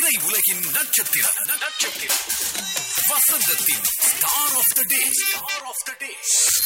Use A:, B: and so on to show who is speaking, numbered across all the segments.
A: திரை உலகின் நட்சத்திரம் நட்சத்திரம் வசந்தத்தின் star of the day star of the day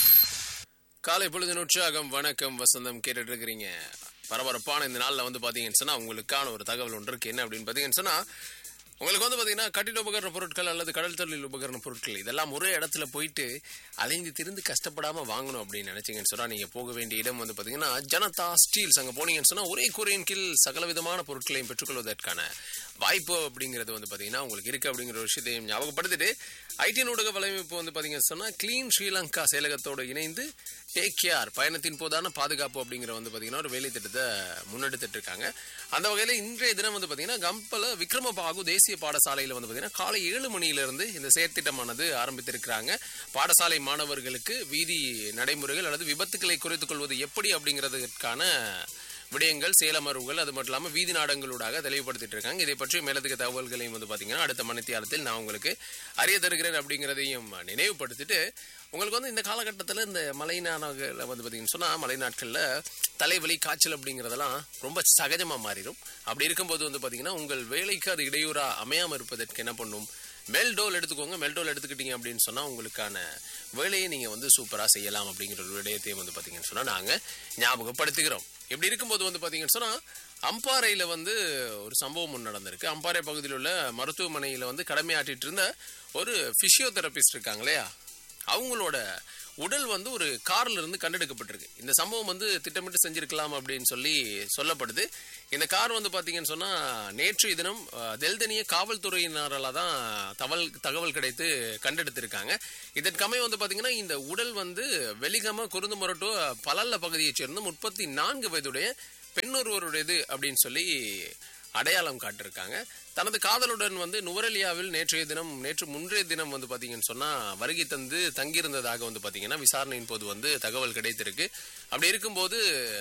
B: காலை பொழுது உற்சாகம் வணக்கம் வசந்தம் கேட்டுட்டு இருக்கிறீங்க பரபரப்பான இந்த நாள்ல வந்து பாத்தீங்கன்னு சொன்னா உங்களுக்கான ஒரு தகவல் ஒன்று இருக்கு என்ன அப்படின்னு பாத்தீங்கன்னு சொன்னா உங்களுக்கு வந்து பாத்தீங்கன்னா கட்டிட உபகரண பொருட்கள் அல்லது கடல் தொழில் உபகரண பொருட்கள் இதெல்லாம் ஒரே இடத்துல போயிட்டு அலைந்து திரிந்து கஷ்டப்படாம வாங்கணும் அப்படின்னு நினைச்சீங்கன்னு சொன்னா நீங்க போக வேண்டிய இடம் வந்து பாத்தீங்கன்னா ஜனதா ஸ்டீல்ஸ் அங்க போனீங்கன்னு சொன்னா ஒரே குறையின் கீழ் சகல விதமான பொருட்களையும் பெற்றுக்கொள்வதற்கான வாய்ப்பு அப்படிங்கிறது வந்து பாத்தீங்கன்னா உங்களுக்கு இருக்கு அப்படிங்கிற ஒரு விஷயத்தையும் ஞாபகப்படுத்திட்டு ஐடி ஊடக வலையமைப்பு வந்து பாத்தீங்கன்னு சொன்னா கிளீன் ஸ்ரீலங்கா செயலகத்தோடு இணைந்து டேக் கேர் பயணத்தின் போதான பாதுகாப்பு அப்படிங்கிற வந்து பாத்தீங்கன்னா ஒரு வேலை திட்டத்தை முன்னெடுத்துட்டு இருக்காங்க அந்த வகையில இன்றைய தினம் வந்து பாத்தீங்கன்னா கம்பல விக்ரமபாகு தேசிய பாடசாலையில வந்து பாத்தீங்கன்னா காலை ஏழு மணியிலிருந்து இந்த செயற்திட்டமானது ஆரம்பித்திருக்கிறாங்க பாடசாலை மாணவர்களுக்கு வீதி நடைமுறைகள் அல்லது விபத்துக்களை குறைத்துக் கொள்வது எப்படி அப்படிங்கிறதுக்கான விடயங்கள் சேலமர்வுகள் அது மட்டும் இல்லாமல் வீதி நாடங்களூடாக தெளிவுபடுத்திட்டு இருக்காங்க இதை பற்றி மேலதிக தகவல்களையும் வந்து பார்த்தீங்கன்னா அடுத்த மணித்தியாலத்தில் நான் உங்களுக்கு அறிய தருகிறேன் அப்படிங்கிறதையும் நினைவுபடுத்திட்டு உங்களுக்கு வந்து இந்த காலகட்டத்தில் இந்த மலை நாடுகளில் வந்து பார்த்தீங்கன்னு சொன்னால் மலை நாட்களில் தலைவலி காய்ச்சல் அப்படிங்கிறதெல்லாம் ரொம்ப சகஜமாக மாறிடும் அப்படி இருக்கும்போது வந்து பார்த்தீங்கன்னா உங்கள் வேலைக்கு அது இடையூறாக அமையாமல் இருப்பதற்கு என்ன பண்ணும் மெல்டோல் எடுத்துக்கோங்க மெல்டோல் எடுத்துக்கிட்டீங்க அப்படின்னு சொன்னால் உங்களுக்கான வேலையை நீங்கள் வந்து சூப்பராக செய்யலாம் அப்படிங்கிற ஒரு விடயத்தையும் வந்து பார்த்தீங்கன்னு சொன்னால் நாங்கள் ஞாபகப்படுத்துகிறோம் இப்படி இருக்கும்போது வந்து பார்த்தீங்கன்னு சொன்னால் அம்பாறையில் வந்து ஒரு சம்பவம் ஒன்று நடந்திருக்கு அம்பாறை பகுதியில் உள்ள மருத்துவமனையில் வந்து கடமையாற்றிட்டு இருந்த ஒரு ஃபிசியோதெரபிஸ்ட் இருக்காங்க இல்லையா அவங்களோட உடல் வந்து ஒரு கார்ல இருந்து கண்டெடுக்கப்பட்டிருக்கு இந்த சம்பவம் வந்து திட்டமிட்டு செஞ்சிருக்கலாம் அப்படின்னு சொல்லி சொல்லப்படுது இந்த கார் வந்து பாத்தீங்கன்னு சொன்னா நேற்றைய தினம் அஹ், தெல்தனிய காவல்துறையினரால தான் தகவல் தகவல் கிடைத்து கண்டெடுத்திருக்காங்க இதற்கமே வந்து பாத்தீங்கன்னா இந்த உடல் வந்து வெலிகம குருந்து முரட்டோ பலல்ல பகுதியைச் சேர்ந்த முப்பத்தி நான்கு வயதுடைய பெண்ணொருவருடையது அப்படின்னு சொல்லி அடையாளம் காட்டிருக்காங்க தனது காதலுடன் வந்து நுவரெலியாவில் நேற்றைய தினம் நேற்று முன்றைய தினம் வந்து பாத்தீங்கன்னு சொன்னா வருகை தந்து தங்கியிருந்ததாக வந்து பாத்தீங்கன்னா விசாரணையின் போது வந்து தகவல் கிடைத்திருக்கு அப்படி இருக்கும்போது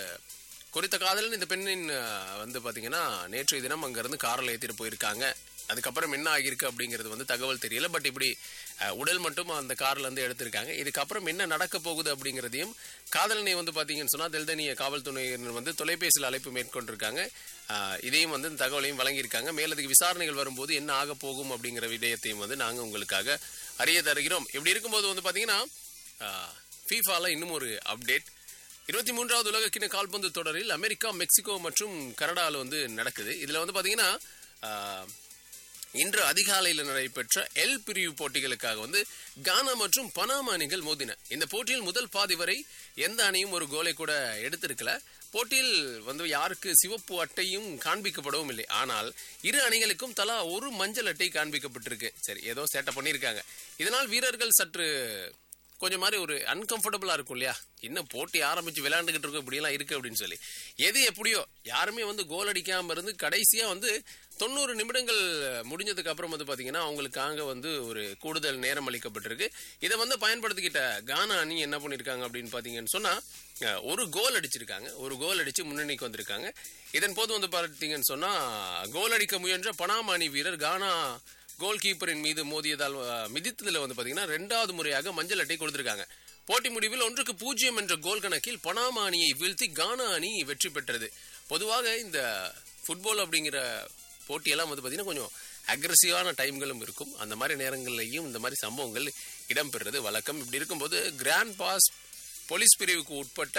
B: குறித்த காதலன் இந்த பெண்ணின் அஹ், வந்து பாத்தீங்கன்னா நேற்றைய தினம் அங்கிருந்து காரில் ஏற்றிட்டு போயிருக்காங்க அதுக்கப்புறம் என்ன ஆகியிருக்கு அப்படிங்கிறது வந்து தகவல் தெரியல பட் இப்படி அஹ், உடல் மட்டும் அந்த கார்ல இருந்து எடுத்திருக்காங்க இதுக்கப்புறம் என்ன நடக்க போகுது அப்படிங்கிறதையும் காதலனை வந்து பாத்தீங்கன்னு சொன்னா தெல்தனிய காவல்துறையினர் வந்து தொலைபேசியில் அழைப்பு மேற்கொண்டிருக்காங்க அஹ், இதையும் வந்து இந்த தகவலையும் வழங்கியிருக்காங்க மேலதிக விசாரணைகள் வரும்போது என்ன ஆக போகும் அப்படிங்கிற விடயத்தையும் வந்து நாங்க உங்களுக்காக அறிய தருகிறோம் இப்படி இருக்கும்போது வந்து பாத்தீங்கன்னா ஃபீஃபால இன்னும் ஒரு அப்டேட் இருபத்தி மூன்றாவது உலக கிண கால்பந்து தொடரில் அமெரிக்கா மெக்சிகோ மற்றும் கனடாவில் வந்து நடக்குது இதுல வந்து பாத்தீங்கன்னா ஆஹ், இன்று அதிகாலையில் நடைபெற்ற எல் பிரிவு போட்டிகளுக்காக வந்து கானா மற்றும் பனாமா அணிகள் மோதின இந்த போட்டியில் முதல் பாதி வரை எந்த அணியும் ஒரு கோலை கூட எடுத்திருக்கல போட்டியில் வந்து யாருக்கு சிவப்பு அட்டையும் காண்பிக்கப்படவும் இல்லை ஆனால் இரு அணிகளுக்கும் தலா ஒரு மஞ்சள் அட்டை காண்பிக்கப்பட்டிருக்கு சரி ஏதோ சேட்டை பண்ணியிருக்காங்க இதனால் வீரர்கள் சற்று கொஞ்சம் மாதிரி ஒரு அன்கம்ஃபர்டபுளா இருக்கும் இல்லையா இன்னும் போட்டி ஆரம்பிச்சு விளையாண்டுகிட்டு இருக்கோம் இப்படியெல்லாம் இருக்கு அப்படின்னு சொல்லி எது எப்படியோ யாருமே வந்து கோல் அடிக்காம இருந்து கடைசியா வந்து தொண்ணூறு நிமிடங்கள் முடிஞ்சதுக்கு அப்புறம் வந்து பாத்தீங்கன்னா அவங்களுக்காக வந்து ஒரு கூடுதல் நேரம் அளிக்கப்பட்டிருக்கு இதை வந்து பயன்படுத்திக்கிட்ட கானா அணி என்ன பண்ணிருக்காங்க அப்படின்னு பாத்தீங்கன்னு சொன்னா அஹ், ஒரு கோல் அடிச்சிருக்காங்க ஒரு கோல் அடிச்சு முன்னணிக்கு வந்திருக்காங்க இதன் போது வந்து பாத்தீங்கன்னு சொன்னா கோல் அடிக்க முயன்ற பனாமா அணி வீரர் கானா கோல் கீப்பரின் மீது மோதியதால் அஹ், மிதித்ததுல வந்து பாத்தீங்கன்னா ரெண்டாவது முறையாக மஞ்சள் அட்டை கொடுத்திருக்காங்க போட்டி முடிவில் ஒன்றுக்கு பூஜ்ஜியம் என்ற கோல் கணக்கில் பனாமா அணியை வீழ்த்தி கானா அணி வெற்றி பெற்றது பொதுவாக இந்த ஃபுட்பால் அப்படிங்கிற போட்டியெல்லாம் வந்து பாத்தீங்கன்னா கொஞ்சம் அக்ரஸிவான டைம்களும் இருக்கும் அந்த மாதிரி நேரங்கள்லையும் இந்த மாதிரி சம்பவங்கள் இடம்பெறுறது வழக்கம் இப்படி இருக்கும்போது கிராண்ட் பாஸ் போலீஸ் பிரிவுக்கு உட்பட்ட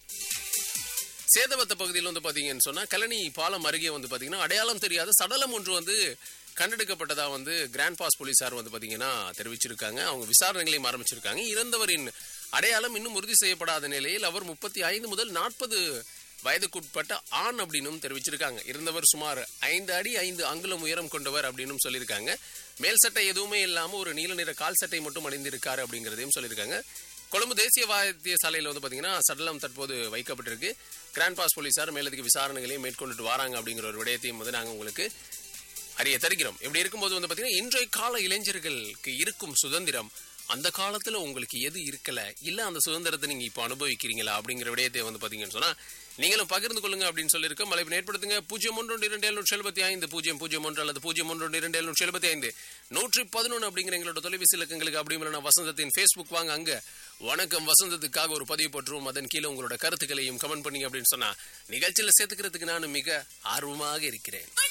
B: சேதவத்த பகுதியில் வந்து பாத்தீங்கன்னு சொன்னா கழனி பாலம் அருகே வந்து பாத்தீங்கன்னா அடையாளம் தெரியாத சடலம் ஒன்று வந்து கண்டெடுக்கப்பட்டதா வந்து கிராண்ட் பாஸ் போலீசார் வந்து பாத்தீங்கன்னா தெரிவிச்சிருக்காங்க அவங்க விசாரணைகளையும் ஆரம்பிச்சிருக்காங்க இறந்தவரின் அடையாளம் இன்னும் உறுதி செய்யப்படாத நிலையில் அவர் முப்பத்தி ஐந்து முதல் நாற்பது வயதுக்குட்பட்ட ஆண் அப்படின்னும் தெரிவிச்சிருக்காங்க இருந்தவர் சுமார் ஐந்து அடி ஐந்து அங்குலம் உயரம் கொண்டவர் அப்படின்னும் சொல்லியிருக்காங்க மேல் சட்டை எதுவுமே இல்லாம ஒரு நீல நிற கால் சட்டை மட்டும் அணிந்திருக்காரு அப்படிங்கிறதையும் சொல்லியிருக்காங்க கொழும்பு தேசிய வைத்தியசாலையில் வந்து பாத்தீங்கன்னா சடலம் தற்போது வைக்கப்பட்டிருக்கு கிராண்ட் பாஸ் போலீசார் மேலதிக விசாரணைகளையும் மேற்கொண்டுட்டு வராங்க அப்படிங்கிற ஒரு விடயத்தையும் வந்து நாங்க உங்களுக்கு அறிய தருகிறோம் இப்படி இருக்கும்போது வந்து பாத்தீங்கன்னா இன்றைய கால இளைஞர்களுக்கு இருக்கும் சுதந்திரம் அந்த காலத்துல உங்களுக்கு எது இருக்கல இல்ல அந்த சுதந்திரத்தை நீங்க இப்போ அனுபவிக்கிறீங்களா அப்படிங்கிற விடயத்தை வந்து பாத்தீங்கன்னு சொன்னா நீங்களும் பகிர்ந்து கொள்ளுங்க அப்படின்னு சொல்லியிருக்கோம் மலைப்பு ஏற்படுத்துங்க பூஜ்ஜியம் ஒன்று ஒன்று இரண்டு எழுநூற்றி எழுபத்தி ஐந்து பூஜ்ஜியம் பூஜ்ஜியம் ஒன்று அல்லது பூஜ்ஜியம் ஒன்று ஒன்று இரண்டு எழுநூற்றி எழுபத்தி ஐந்து நூற்றி பதினொன்று அப்படிங்கிற எங்களோட தொலைபேசி இலக்கங்களுக்கு அப்படி இல்லைனா வசந்தத்தின் ஃபேஸ்புக் வாங்க அங்க வணக்கம் வசந்தத்துக்காக ஒரு பதிவு போட்டுருவோம் அதன் கீழே உங்களோட கருத்துக்களையும் கமெண்ட் பண்ணீங்க அப்படின்னு சொன்னா நிகழ்ச்சியில சேர்த்துக்கிறதுக்கு நான் மிக ஆர்வமாக இருக்கிறேன்